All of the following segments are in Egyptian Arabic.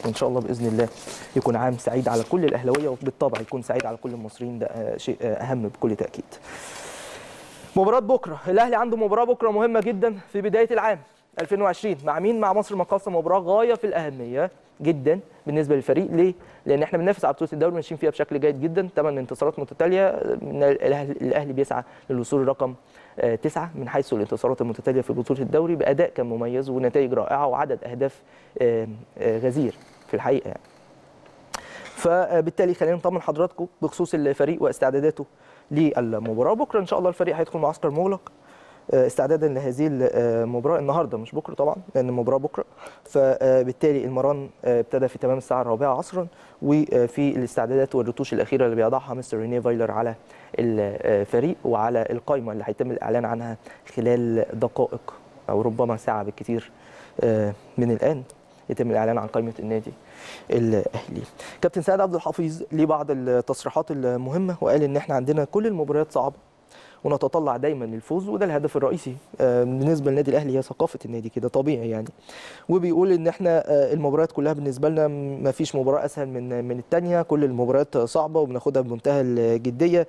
وان شاء الله باذن الله يكون عام سعيد على كل الاهلاويه وبالطبع يكون سعيد على كل المصريين ده آه، شيء آه، اهم بكل تاكيد مباراة بكرة الأهلي عنده مباراة بكرة مهمة جدا في بداية العام 2020 مع مين؟ مع مصر المقاصة مباراة غاية في الأهمية جدا بالنسبة للفريق ليه؟ لأن احنا بننافس على بطولة الدوري ماشيين فيها بشكل جيد جدا ثمان انتصارات متتالية من الأهلي, الأهلي بيسعى للوصول رقم آه، تسعة من حيث الانتصارات المتتالية في بطولة الدوري بأداء كان مميز ونتائج رائعة وعدد أهداف آه، آه، غزير في الحقيقة يعني. فبالتالي خلينا نطمن حضراتكم بخصوص الفريق واستعداداته للمباراه بكره ان شاء الله الفريق هيدخل معسكر مغلق آه، استعدادا لهذه المباراه النهارده مش بكره طبعا لان المباراه بكره فبالتالي المران آه، ابتدى في تمام الساعه الرابعه عصرا وفي الاستعدادات والرتوش الاخيره اللي بيضعها مستر ريني فايلر على الفريق وعلى القائمه اللي هيتم الاعلان عنها خلال دقائق او ربما ساعه بالكثير آه، من الان يتم الاعلان عن قائمه النادي الاهلي. كابتن سعد عبد الحفيظ ليه بعض التصريحات المهمه وقال ان احنا عندنا كل المباريات صعبه ونتطلع دايما للفوز وده الهدف الرئيسي آه، بالنسبه للنادي الاهلي هي ثقافه النادي كده طبيعي يعني وبيقول ان احنا آه، المباريات كلها بالنسبه لنا ما فيش مباراه اسهل من من الثانيه كل المباريات صعبه وبناخدها بمنتهى الجديه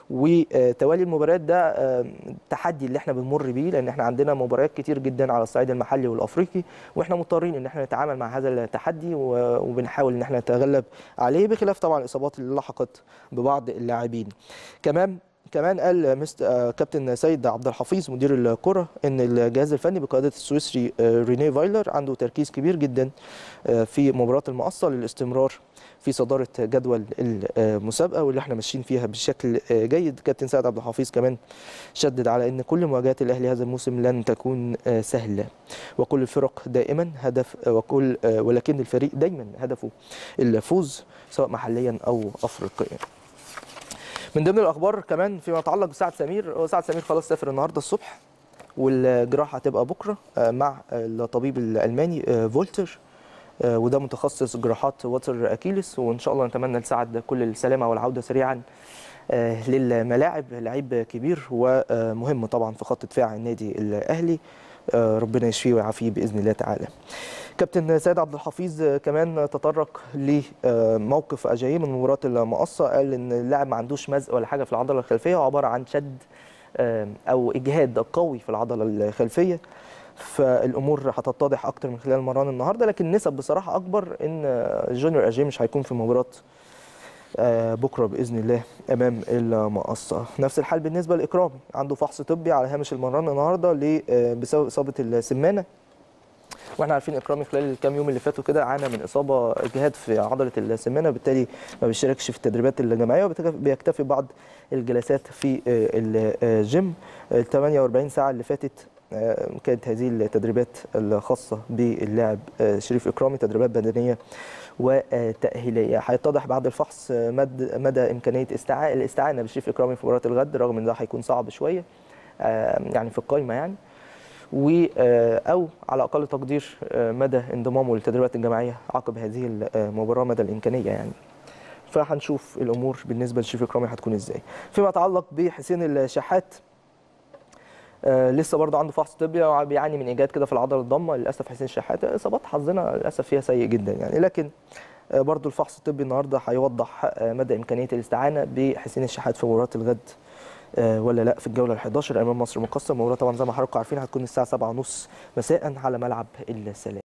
وتوالي المباريات ده آه، التحدي اللي احنا بنمر بيه لان احنا عندنا مباريات كتير جدا على الصعيد المحلي والافريقي واحنا مضطرين ان احنا نتعامل مع هذا التحدي و- وبنحاول ان احنا نتغلب عليه بخلاف طبعا الاصابات اللي لحقت ببعض اللاعبين كمان كمان قال مست... آه، كابتن سيد عبد الحفيظ مدير الكره ان الجهاز الفني بقياده السويسري آه، ريني فايلر عنده تركيز كبير جدا آه، في مباراه المقصه للاستمرار في صداره جدول المسابقه واللي احنا ماشيين فيها بشكل آه، جيد كابتن سيد عبد الحفيظ كمان شدد على ان كل مواجهات الاهلي هذا الموسم لن تكون آه، سهله وكل الفرق دائما هدف آه، وكل آه، ولكن الفريق دايما هدفه الفوز سواء محليا او افريقيا من ضمن الاخبار كمان فيما يتعلق بسعد سمير هو سعد سمير خلاص سافر النهارده الصبح والجراحه هتبقى بكره آه، مع الطبيب الالماني آه، فولتر آه، وده متخصص جراحات وتر اكيلس وان شاء الله نتمنى لسعد كل السلامه والعوده سريعا آه، للملاعب لعيب كبير ومهم طبعا في خط دفاع النادي الاهلي آه، ربنا يشفيه ويعافيه باذن الله تعالى كابتن سيد عبد الحفيظ آه، كمان تطرق لموقف اجاي من مباراه المقصه قال ان اللاعب ما عندوش مزق ولا حاجه في العضله الخلفيه هو عباره عن شد آه، او اجهاد قوي في العضله الخلفيه فالامور هتتضح اكتر من خلال مران النهارده لكن النسب بصراحه اكبر ان آه، جونيور اجاي مش هيكون في مباراه آه، بكره باذن الله امام المقصه نفس الحال بالنسبه لاكرامي عنده فحص طبي على هامش المران النهارده ل- آه، بسبب اصابه السمانه واحنا عارفين اكرامي خلال الكام يوم اللي فاتوا كده عانى من اصابه اجهاد في عضله السمانه بالتالي ما بيشاركش في التدريبات الجماعيه وبيكتفي بعض الجلسات في آه، الجيم ال 48 ساعه اللي فاتت آه، كانت هذه التدريبات الخاصه باللاعب آه، شريف اكرامي تدريبات بدنيه وتاهيليه هيتضح بعد الفحص آه، مد مدى امكانيه استعاء الاستعانه بشريف اكرامي في مباراه الغد رغم ان ده هيكون صعب شويه آه، يعني في القائمه يعني و آه، او على اقل تقدير آه، مدى انضمامه للتدريبات الجماعيه عقب هذه المباراه مدى الامكانيه يعني فهنشوف الامور بالنسبه لشريف اكرامي هتكون ازاي فيما يتعلق بحسين الشحات آه لسه برضه عنده فحص طبي وبيعاني من ايجاد كده في العضله الضمه للاسف حسين الشحات اصابات حظنا للاسف فيها سيء جدا يعني لكن آه برضه الفحص الطبي النهارده هيوضح آه مدى امكانيه الاستعانه بحسين الشحات في مباراه الغد آه، ولا لا في الجوله ال 11 امام مصر مقصه المباراه طبعا زي ما حضراتكم عارفين هتكون الساعه 7:30 مساء على ملعب السلام